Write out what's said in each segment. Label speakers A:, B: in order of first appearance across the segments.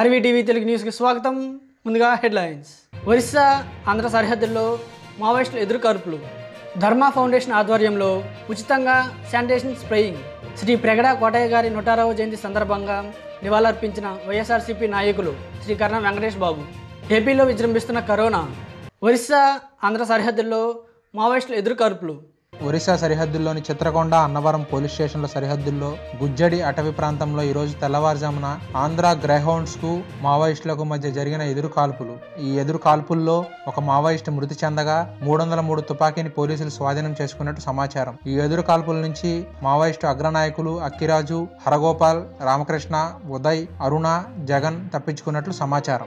A: RV TV Telugu న్యూస్కి స్వాగతం ముందుగా హెడ్లైన్స్ ఒరిస్సా ఆంధ్ర సరిహద్దుల్లో మావోయిస్టుల ఎదురుకార్పులు ధర్మ ఫౌండేషన్ ఆధ్వర్యంలో ఉచితంగా శానిటేషన్ స్ప్రేయింగ్ శ్రీ ప్రగడ కోటయ్య గారి నూటారవ జయంతి సందర్భంగా నివాళులర్పించిన వైఎస్ఆర్సీపీ నాయకులు శ్రీ కర్ణ వెంకటేష్ బాబు ఏపీలో విజృంభిస్తున్న కరోనా ఒరిస్సా ఆంధ్ర సరిహద్దుల్లో మావోయిస్టుల ఎదురుకార్పులు
B: ఒరిస్సా సరిహద్దుల్లోని చిత్రకొండ అన్నవరం పోలీస్ స్టేషన్ల సరిహద్దుల్లో గుజ్జడి అటవీ ప్రాంతంలో ఈరోజు తెల్లవారుజామున ఆంధ్ర గ్రైహౌండ్స్ కు మావోయిస్టులకు మధ్య జరిగిన ఎదురు కాల్పులు ఈ ఎదురు కాల్పుల్లో ఒక మావోయిస్టు మృతి చెందగా మూడు వందల మూడు తుపాకీని పోలీసులు స్వాధీనం చేసుకున్నట్టు సమాచారం ఈ ఎదురు కాల్పుల నుంచి మావోయిస్టు అగ్రనాయకులు అక్కిరాజు హరగోపాల్ రామకృష్ణ ఉదయ్ అరుణ జగన్ తప్పించుకున్నట్లు సమాచారం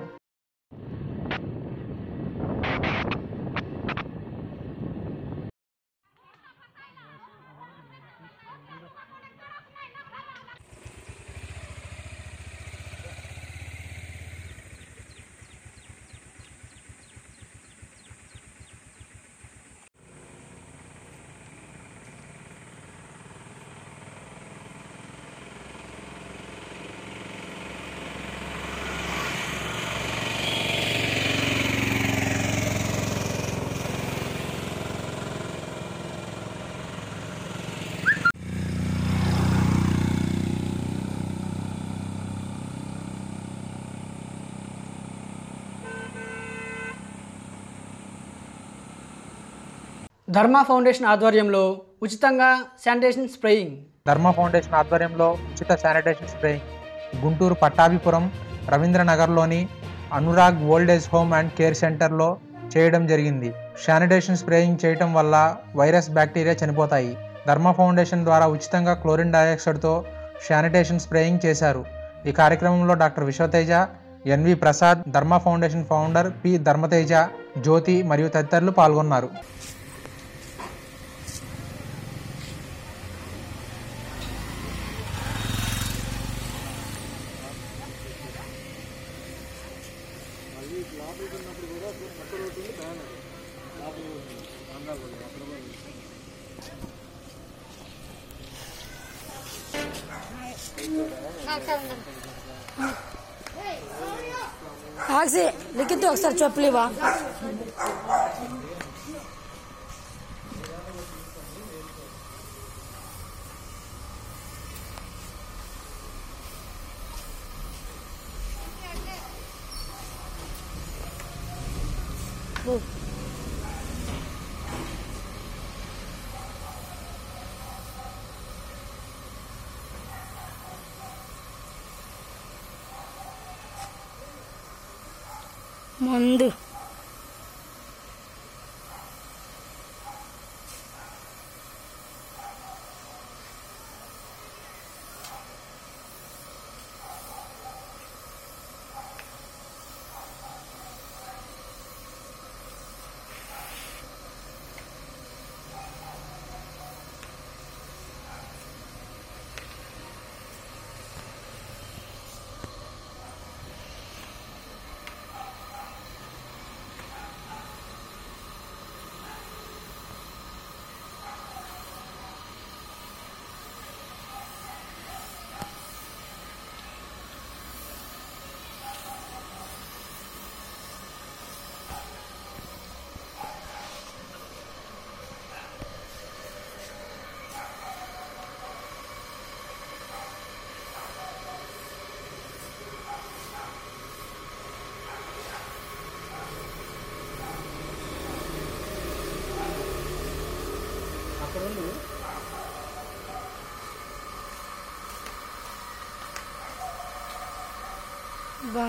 A: ధర్మ ఫౌండేషన్ ఆధ్వర్యంలో ఉచితంగా శానిటేషన్ స్ప్రేయింగ్
B: ధర్మ ఫౌండేషన్ ఆధ్వర్యంలో ఉచిత శానిటేషన్ స్ప్రేయింగ్ గుంటూరు పట్టాభిపురం రవీంద్రనగర్లోని Anurag old age home and care సెంటర్లో చేయడం జరిగింది శానిటేషన్ స్ప్రేయింగ్ చేయటం వల్ల వైరస్ బ్యాక్టీరియా చనిపోతాయి ధర్మ ఫౌండేషన్ ద్వారా ఉచితంగా క్లోరిన్ డయాక్సైడ్తో శానిటేషన్ స్ప్రేయింగ్ చేశారు ఈ కార్యక్రమంలో doctor Vishwateja NV Prasad Dharma foundation founder P Dharmateja Jyothi మరియు తదితరులు పాల్గొన్నారు
C: ఆక్సి లిఖిత్ ఒకసారి చెప్పులేవా మందు బా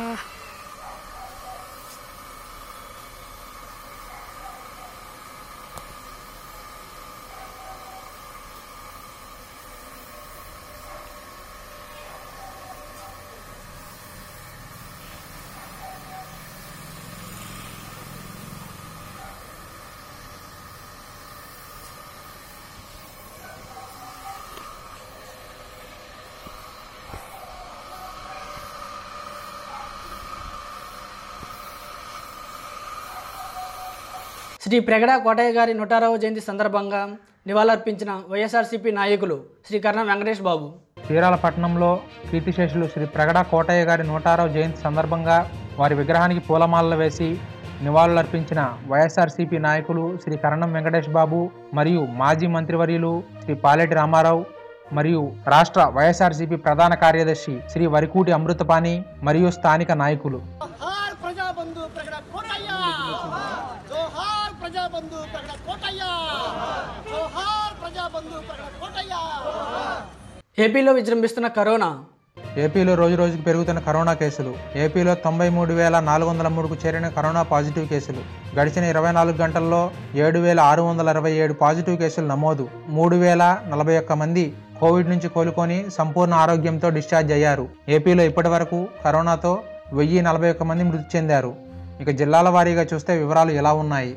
A: శ్రీ ప్రగడ కోటయ్య గారి నూటారవ జయంతి సందర్భంగా నివాళులర్పించిన వైఎస్ఆర్సీపీ నాయకులు శ్రీ కర్ణ వెంకటేష్ బాబు
B: చీరాల పట్టణంలో కీర్తిశేషులు శ్రీ ప్రగడ కోటయ్య గారి నూటారవ జయంతి సందర్భంగా వారి విగ్రహానికి పూలమాలలు వేసి నివాళులర్పించిన వైఎస్ఆర్సీపీ నాయకులు శ్రీ కరణం వెంకటేష్ బాబు మరియు మాజీ మంత్రివర్యులు శ్రీ పాలెటి రామారావు మరియు రాష్ట్ర వైఎస్ఆర్సీపీ ప్రధాన కార్యదర్శి శ్రీ వరికూటి అమృతపాణి మరియు స్థానిక నాయకులు
D: జోహార్ ప్రజాబంధు ప్రగడ కోటయ్య జోహార్ ప్రజాబంధు ప్రగడ కోటయ్య జోహార్ ప్రజాబంధు ప్రగడ కోటయ్య
A: ఏపీలో విజృంభిస్తున్న కరోనా
B: ఏపీలో రోజు రోజుకు పెరుగుతున్న కరోనా కేసులు ఏపీలో తొంభై మూడు వేల నాలుగు వందల మూడుకు చేరిన కరోనా పాజిటివ్ కేసులు గడిచిన ఇరవై నాలుగు గంటల్లో ఏడు వేల ఆరు వందల అరవై ఏడు పాజిటివ్ కేసులు నమోదు మూడు వేల నలభై ఒక్క మంది కోవిడ్ నుంచి కోలుకొని సంపూర్ణ ఆరోగ్యంతో డిశ్చార్జ్ అయ్యారు ఏపీలో ఇప్పటి వరకు కరోనాతో వెయ్యి నలభై ఒక్క మంది మృతి చెందారు ఇక జిల్లాల వారీగా చూస్తే వివరాలు ఎలా ఉన్నాయి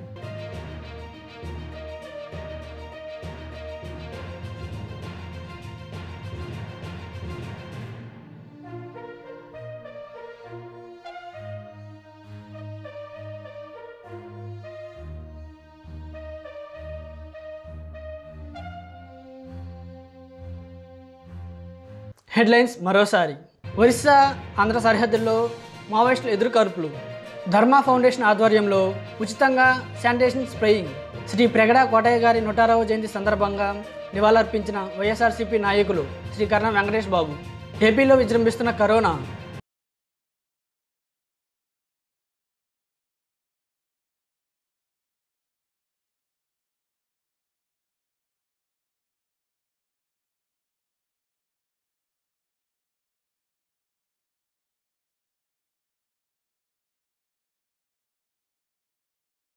A: హెడ్లైన్స్ మరోసారి ఒరిస్సా ఆంధ్ర సరిహద్దుల్లో మావోయిస్టుల ఎదురు కాల్పులు ధర్మ ఫౌండేషన్ ఆధ్వర్యంలో ఉచితంగా శానిటేషన్ స్ప్రేయింగ్ శ్రీ ప్రగడ కోటయ్య గారి నూటారవ జయంతి సందర్భంగా నివాళులర్పించిన వైఎస్ఆర్సీపీ నాయకులు శ్రీ కర్ణం వెంకటేష్ బాబు ఏపీలో విజృంభిస్తున్న కరోనా